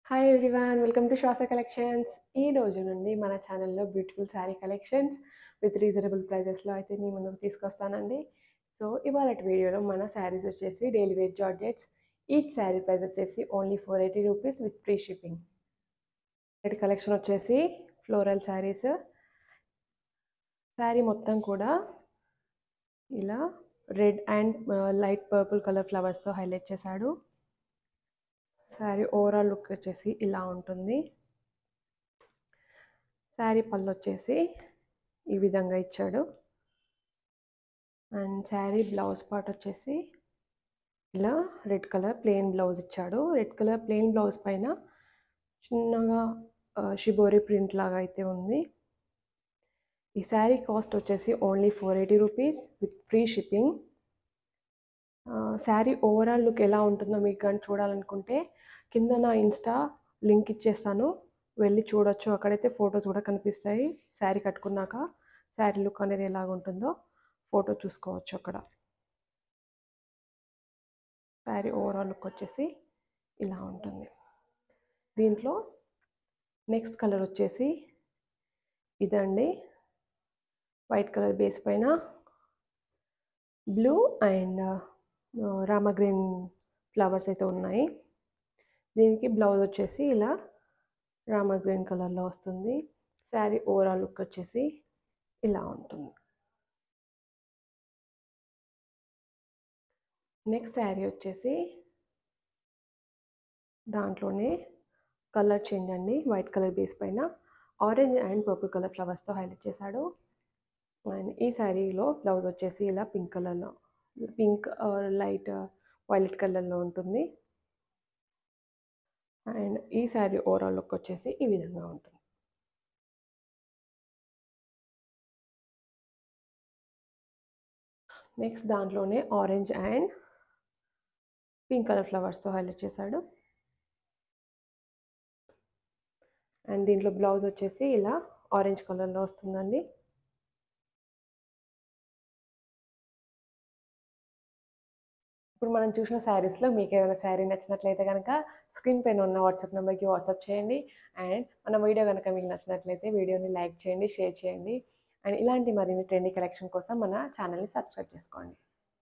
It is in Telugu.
hi everyone welcome to Swasa collections ఈ రోజు నుండి మన ఛానల్లో beautiful sari collections with reasonable ప్రైజెస్లో అయితే మీ ముందుకు తీసుకొస్తానండి సో ఇవాళ వీడియోలో మన శారీస్ వచ్చేసి daily wear georgettes each sari price వచ్చేసి only four eighty rupees with free shipping red collection వచ్చేసి ఫ్లోరల్ శారీస్ శారీ మొత్తం కూడా ఇలా red and light purple colour ఫ్లవర్స్తో హైలైట్ చేశాడు శారీ ఓవరాల్ లుక్ వచ్చేసి ఇలా ఉంటుంది శారీ పళ్ళు వచ్చేసి ఈ విధంగా ఇచ్చాడు అండ్ శారీ బ్లౌజ్ పార్ట్ వచ్చేసి ఇలా రెడ్ కలర్ ప్లెయిన్ బ్లౌజ్ ఇచ్చాడు రెడ్ కలర్ ప్లెయిన్ బ్లౌజ్ పైన చిన్నగా షిబోరి ప్రింట్ లాగా అయితే ఉంది ఈ శారీ కాస్ట్ వచ్చేసి only four eighty rupees with free shipping sari overall look ఎలా ఉంటుందో మీకు కానీ చూడాలనుకుంటే కింద నా ఇన్స్టా లింక్ ఇచ్చేస్తాను వెళ్ళి చూడొచ్చు అక్కడైతే ఫొటోస్ కూడా కనిపిస్తాయి శారీ కట్టుకున్నాక శారీ లుక్ అనేది ఎలాగ ఉంటుందో ఫోటో చూసుకోవచ్చు అక్కడ శారీ ఓవరాల్ లుక్ వచ్చేసి ఇలా ఉంటుంది దీంట్లో నెక్స్ట్ కలర్ వచ్చేసి ఇదండి వైట్ కలర్ బేస్ పైన blue and Rama green flowers అయితే ఉన్నాయి దీనికి బ్లౌజ్ వచ్చేసి ఇలా రామ గ్రీన్ కలర్లో వస్తుంది శారీ ఓవరాల్ లుక్ వచ్చేసి ఇలా ఉంటుంది నెక్స్ట్ శారీ వచ్చేసి దాంట్లోనే కలర్ చేంజ్ అండి వైట్ కలర్ బేస్ పైన ఆరెంజ్ అండ్ పర్పుల్ కలర్ ఫ్లవర్స్తో హైలైట్ చేశాడు అండ్ ఈ శారీలో బ్లౌజ్ వచ్చేసి ఇలా పింక్ కలర్లో పింక్ లైట్ వైలెట్ కలర్లో ఉంటుంది అండ్ ఈ శారీ ఓవరాల్ లుక్ వచ్చేసి ఈ విధంగా ఉంటుంది నెక్స్ట్ దాంట్లోనే ఆరెంజ్ అండ్ పింక్ కలర్ ఫ్లవర్స్తో హైలైట్ చేశాడు అండ్ దీంట్లో బ్లౌజ్ వచ్చేసి ఇలా ఆరెంజ్ కలర్లో వస్తుందండి ఇప్పుడు మనం చూసిన శారీస్లో మీకు ఏదైనా శారీ నచ్చినట్లయితే కనుక స్క్రీన్ పైన ఉన్న వాట్సాప్ నెంబర్కి వాట్సాప్ చేయండి అండ్ మన వీడియో కనుక మీకు నచ్చినట్లయితే వీడియోని లైక్ చేయండి షేర్ చేయండి అండ్ ఇలాంటి మరిన్ని ట్రెండీ కలెక్షన్ కోసం మన ఛానల్ని సబ్స్క్రైబ్ చేసుకోండి